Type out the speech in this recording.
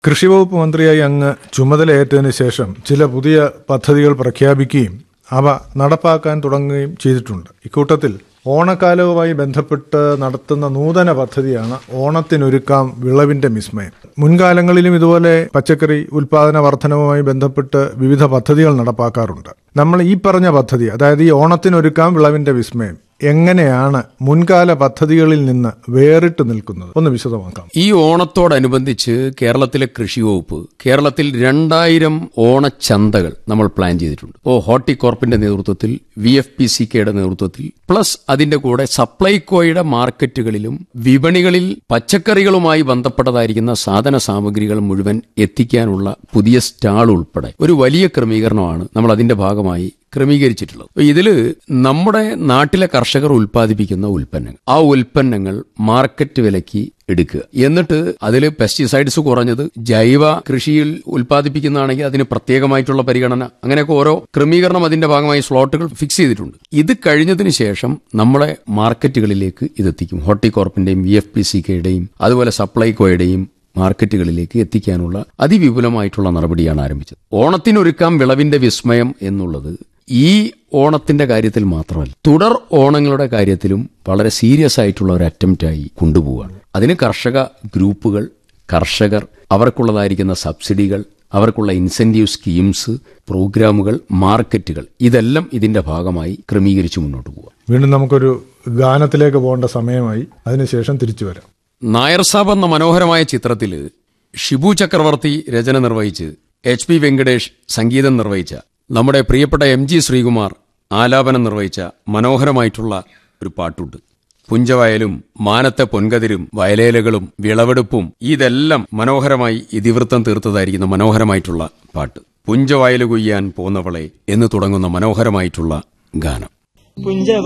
കൃഷിവകുപ്പ് മന്ത്രിയായി അങ്ങ് ചുമതലയേറ്റതിനു ശേഷം ചില പുതിയ പദ്ധതികൾ പ്രഖ്യാപിക്കുകയും അവ നടപ്പാക്കാൻ തുടങ്ങുകയും ചെയ്തിട്ടുണ്ട് ഇക്കൂട്ടത്തിൽ ഓണക്കാലവുമായി ബന്ധപ്പെട്ട് നടത്തുന്ന നൂതന പദ്ധതിയാണ് ഓണത്തിനൊരുക്കാം വിളവിന്റെ വിസ്മയം മുൻകാലങ്ങളിലും ഇതുപോലെ പച്ചക്കറി ഉൽപാദന വർധനവുമായി ബന്ധപ്പെട്ട് വിവിധ പദ്ധതികൾ നടപ്പാക്കാറുണ്ട് നമ്മൾ ഈ പറഞ്ഞ പദ്ധതി അതായത് ഈ ഓണത്തിനൊരുക്കാം വിളവിന്റെ വിസ്മയം എങ്ങനെയാണ് മുൻകാല പദ്ധതികളിൽ നിന്ന് വേറിട്ട് നിൽക്കുന്നത് ഒന്ന് വിശദമാക്കാം ഈ ഓണത്തോടനുബന്ധിച്ച് കേരളത്തിലെ കൃഷി വകുപ്പ് കേരളത്തിൽ രണ്ടായിരം ഓണച്ചന്തകൾ നമ്മൾ പ്ലാൻ ചെയ്തിട്ടുണ്ട് ഓ ഹോർട്ടികോർപ്പിന്റെ നേതൃത്വത്തിൽ വി എഫ് പി സി കെയുടെ നേതൃത്വത്തിൽ പ്ലസ് അതിന്റെ കൂടെ സപ്ലൈകോയുടെ മാർക്കറ്റുകളിലും വിപണികളിൽ പച്ചക്കറികളുമായി ബന്ധപ്പെട്ടതായിരിക്കുന്ന സാധന സാമഗ്രികൾ മുഴുവൻ എത്തിക്കാനുള്ള പുതിയ സ്റ്റാൾ ഉൾപ്പെടെ ഒരു വലിയ ക്രമീകരണമാണ് നമ്മൾ അതിന്റെ ഭാഗമായി ക്രമീകരിച്ചിട്ടുള്ളത് അപ്പൊ ഇതില് നമ്മുടെ നാട്ടിലെ കർഷകർ ഉൽപ്പാദിപ്പിക്കുന്ന ഉൽപ്പന്നങ്ങൾ ആ ഉൽപ്പന്നങ്ങൾ മാർക്കറ്റ് വിലയ്ക്ക് എടുക്കുക എന്നിട്ട് അതിൽ പെസ്റ്റിസൈഡ്സ് കുറഞ്ഞത് ജൈവ കൃഷിയിൽ ഉൽപ്പാദിപ്പിക്കുന്നതാണെങ്കിൽ അതിന് പ്രത്യേകമായിട്ടുള്ള പരിഗണന അങ്ങനെയൊക്കെ ഓരോ ക്രമീകരണം അതിന്റെ ഭാഗമായി സ്ലോട്ടുകൾ ഫിക്സ് ചെയ്തിട്ടുണ്ട് ഇത് കഴിഞ്ഞതിന് ശേഷം നമ്മളെ മാർക്കറ്റുകളിലേക്ക് ഇതെത്തിക്കും ഹോർട്ടികോർപ്പിന്റെയും വി എഫ് പി സി കെയുടെയും അതുപോലെ സപ്ലൈകോയുടെയും മാർക്കറ്റുകളിലേക്ക് എത്തിക്കാനുള്ള അതിവിപുലമായിട്ടുള്ള നടപടിയാണ് ആരംഭിച്ചത് ഓണത്തിനൊരുക്കാം വിളവിന്റെ വിസ്മയം എന്നുള്ളത് ഈ ഓണത്തിന്റെ കാര്യത്തിൽ മാത്രമല്ല തുടർ ഓണങ്ങളുടെ കാര്യത്തിലും വളരെ സീരിയസ് ആയിട്ടുള്ള ഒരു അറ്റംപ്റ്റായി കൊണ്ടുപോവുകയാണ് അതിന് കർഷക ഗ്രൂപ്പുകൾ കർഷകർ അവർക്കുള്ളതായിരിക്കുന്ന സബ്സിഡികൾ അവർക്കുള്ള ഇൻസെന്റീവ് സ്കീംസ് പ്രോഗ്രാമുകൾ മാർക്കറ്റുകൾ ഇതെല്ലാം ഇതിന്റെ ഭാഗമായി ക്രമീകരിച്ച് മുന്നോട്ട് പോവുക വീണ്ടും നമുക്കൊരു ഗാനത്തിലേക്ക് പോകേണ്ട സമയമായി അതിനുശേഷം തിരിച്ചു വരാം നായർ സാബ് എന്ന മനോഹരമായ ചിത്രത്തിൽ ഷിബു ചക്രവർത്തി രചന നിർവഹിച്ച് എച്ച് പി വെങ്കടേഷ് സംഗീതം നിർവഹിച്ച നമ്മുടെ പ്രിയപ്പെട്ട എം ജി ശ്രീകുമാർ ആലാപനം നിർവഹിച്ച മനോഹരമായിട്ടുള്ള ഒരു പാട്ടുണ്ട് പുഞ്ചവയലും മാനത്തെ പൊൻകതിരും വയലേലകളും വിളവെടുപ്പും ഇതെല്ലാം മനോഹരമായി ഇതിവൃത്തം തീർത്തതായിരിക്കുന്ന മനോഹരമായിട്ടുള്ള പാട്ട് പുഞ്ചവയല് കൊയ്യാൻ പോന്നവളെ എന്ന് തുടങ്ങുന്ന മനോഹരമായിട്ടുള്ള ഗാനം പുഞ്ച